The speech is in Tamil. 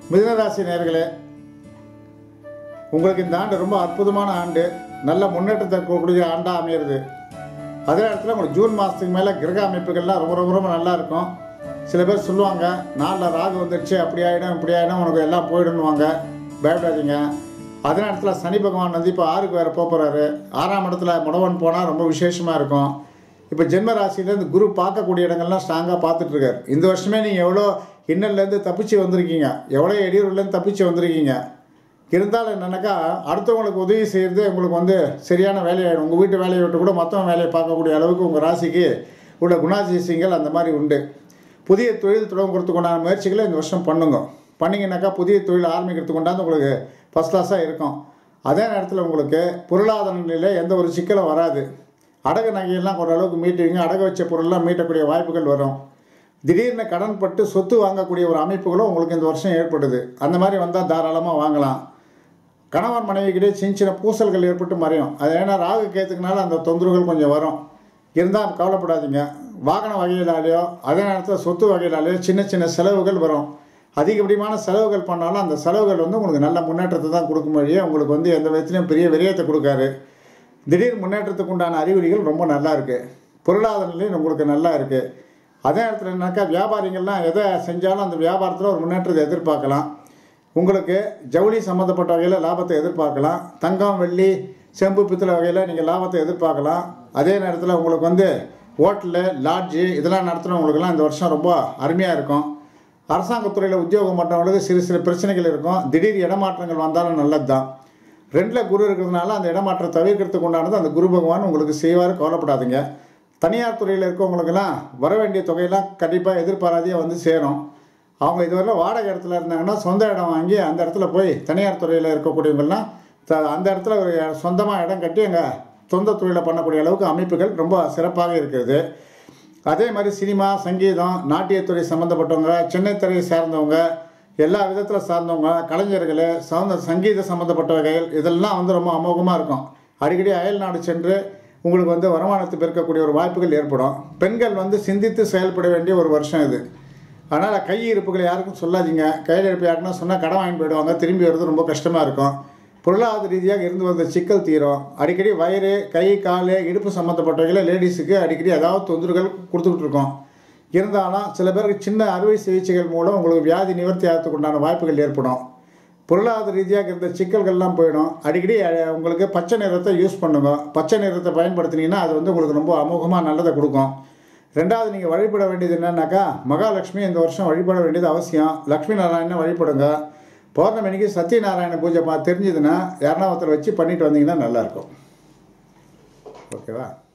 மிதுனராசி நேர்களே உங்களுக்கு இந்த ஆண்டு ரொம்ப அற்புதமான ஆண்டு நல்ல முன்னேற்றத்தை கொடுக்கக்கூடிய ஆண்டாக அமையிறது அதே இடத்துல உங்களுக்கு ஜூன் மாதத்துக்கு மேலே கிரக அமைப்புகள்லாம் ரொம்ப ரொம்ப ரொம்ப நல்லா இருக்கும் சில பேர் சொல்லுவாங்க நாளில் ராகு வந்துடுச்சு அப்படி ஆகிடும் இப்படி ஆகிடும் உனக்கு எல்லாம் போயிடுன்னுவாங்க பயப்படாதீங்க அதே இடத்துல சனி பகவான் வந்து இப்போ ஆறுக்கு வேறு போகிறாரு ஆறாம் இடத்துல முடவன் போனால் ரொம்ப விசேஷமாக இருக்கும் இப்போ ஜென்ம ராசியிலேருந்து குரு பார்க்கக்கூடிய இடங்கள்லாம் ஸ்ட்ராங்காக பார்த்துட்டு இருக்காரு இந்த வருஷமே நீங்கள் எவ்வளோ இன்னல்லேருந்து தப்பிச்சு வந்திருக்கீங்க எவ்வளோ இடையூறுலேருந்து தப்பிச்சு வந்திருக்கீங்க இருந்தாலும் என்னன்னாக்கா அடுத்தவங்களுக்கு உதவி செய்கிறது உங்களுக்கு வந்து சரியான வேலையாயிடும் உங்கள் வீட்டு வேலையை விட்டு கூட மற்றவங்க வேலையை பார்க்கக்கூடிய அளவுக்கு உங்கள் ராசிக்கு உள்ள குணாதிசயங்கள் அந்த மாதிரி உண்டு புதிய தொழில் தொடங்குறதுக்கு உண்டான முயற்சிகளை இந்த வருஷம் பண்ணுங்க பண்ணிங்கனாக்கா புதிய தொழில் ஆரம்பிக்கிறதுக்கு கொண்டாந்து உங்களுக்கு ஃபஸ்ட் கிளாஸாக இருக்கும் அதே நேரத்தில் உங்களுக்கு பொருளாதார நிலையில் எந்த ஒரு சிக்கலும் வராது அடகு நகையெல்லாம் ஓரளவுக்கு மீட்டுவீங்க அடகு வச்ச பொருள்லாம் மீட்டக்கூடிய வாய்ப்புகள் வரும் திடீர்னு கடன் பட்டு சொத்து வாங்கக்கூடிய ஒரு அமைப்புகளும் உங்களுக்கு இந்த வருஷம் ஏற்படுது அந்த மாதிரி வந்தால் தாராளமாக வாங்கலாம் கணவன் மனைவிக்கிட்டே சின்ன சின்ன பூசல்கள் ஏற்பட்டு மறையும் அது ஏன்னா ராகு கேத்துக்குனால அந்த தொந்தரவுகள் கொஞ்சம் வரும் இருந்தால் கவலைப்படாதீங்க வாகன வகையிலாலேயோ அதே நேரத்தில் சொத்து வகையிலாலேயோ சின்ன சின்ன செலவுகள் வரும் அதிகப்படியான செலவுகள் பண்ணாலும் அந்த செலவுகள் வந்து உங்களுக்கு நல்ல முன்னேற்றத்தை தான் கொடுக்கும் வழியே உங்களுக்கு வந்து எந்த விதத்துலையும் பெரிய விரயத்தை கொடுக்காரு திடீர் முன்னேற்றத்துக்கு உண்டான அறிகுறிகள் ரொம்ப நல்லா இருக்குது பொருளாதார நிலையும் உங்களுக்கு நல்லா இருக்குது அதே நேரத்தில் என்னக்கா வியாபாரிகள்லாம் எதை செஞ்சாலும் அந்த வியாபாரத்தில் ஒரு முன்னேற்றத்தை எதிர்பார்க்கலாம் உங்களுக்கு ஜவுளி சம்மந்தப்பட்ட வகையில் லாபத்தை எதிர்பார்க்கலாம் தங்கம் வெள்ளி செம்பு பித்தளை வகையில் நீங்கள் லாபத்தை எதிர்பார்க்கலாம் அதே நேரத்தில் உங்களுக்கு வந்து ஹோட்டலு லாட்ஜு இதெல்லாம் நடத்துகிறவங்களுக்கெல்லாம் இந்த வருஷம் ரொம்ப அருமையாக இருக்கும் அரசாங்கத்துறையில் உத்தியோகம் பண்ணுறவங்களுக்கு சிறு சிறு பிரச்சனைகள் இருக்கும் திடீர் இடமாற்றங்கள் வந்தாலும் நல்லது தான் ரெண்டில் குரு இருக்கிறதுனால அந்த இடமாற்றம் தவிர்க்கிறதுக்கு உண்டானது அந்த குரு பகவான் உங்களுக்கு செய்வார் கவலைப்படாதீங்க தனியார் துறையில் இருக்கவங்களுக்கெல்லாம் வர வேண்டிய தொகையெல்லாம் கண்டிப்பாக எதிர்பாராதியாக வந்து சேரும் அவங்க இதுவரை வாடகை இடத்துல இருந்தாங்கன்னா சொந்த இடம் வாங்கி அந்த இடத்துல போய் தனியார் துறையில் இருக்கக்கூடியவங்கெல்லாம் த அந்த இடத்துல ஒரு சொந்தமாக இடம் கட்டி அங்கே சொந்த தொழிலை பண்ணக்கூடிய அளவுக்கு அமைப்புகள் ரொம்ப சிறப்பாக இருக்கிறது அதே மாதிரி சினிமா சங்கீதம் நாட்டியத்துறை சம்மந்தப்பட்டவங்க சென்னை துறையை சார்ந்தவங்க எல்லா விதத்தில் சார்ந்தவங்க கலைஞர்கள் சவுந்த சங்கீத சம்மந்தப்பட்ட வகைகள் இதெல்லாம் வந்து ரொம்ப அமோகமாக இருக்கும் அடிக்கடி அயல் நாடு சென்று உங்களுக்கு வந்து வருமானத்தை பெருக்கக்கூடிய ஒரு வாய்ப்புகள் ஏற்படும் பெண்கள் வந்து சிந்தித்து செயல்பட வேண்டிய ஒரு வருஷம் இது அதனால் கை இருப்புகளை யாருக்கும் சொல்லாதீங்க கையில் இருப்பு யாருக்குன்னா சொன்னால் கடன் வாங்கி போயிடுவாங்க திரும்பி வர்றது ரொம்ப கஷ்டமாக இருக்கும் பொருளாதார ரீதியாக இருந்து வந்த சிக்கல் தீரும் அடிக்கடி வயிறு கை கால் இடுப்பு சம்மந்தப்பட்டவங்கள லேடிஸுக்கு அடிக்கடி ஏதாவது தொந்தரவுகள் கொடுத்துக்கிட்டு இருக்கோம் இருந்தாலும் சில பேருக்கு சின்ன அறுவை சிகிச்சைகள் மூலம் உங்களுக்கு வியாதி நிவர்த்தி ஆகிறதுக்கு உண்டான வாய்ப்புகள் ஏற்படும் பொருளாதார ரீதியாக இருந்த சிக்கல்கள்லாம் போயிடும் அடிக்கடி அஹ், உங்களுக்கு பச்சை நிறத்தை யூஸ் பண்ணுங்க பச்சை நிறத்தை பயன்படுத்தினீங்கன்னா அது வந்து உங்களுக்கு ரொம்ப அமோகமாக நல்லதை கொடுக்கும் ரெண்டாவது நீங்கள் வழிபட வேண்டியது என்னன்னாக்கா மகாலட்சுமி இந்த வருஷம் வழிபட வேண்டியது அவசியம் லக்ஷ்மி நாராயணனை வழிபடுங்க பௌர்ணமிக்கு சத்யநாராயண பூஜை பா தெரிஞ்சதுன்னா யாருன்னா ஒருத்தர் வச்சு பண்ணிட்டு வந்தீங்கன்னா நல்லாயிருக்கும் ஓகேவா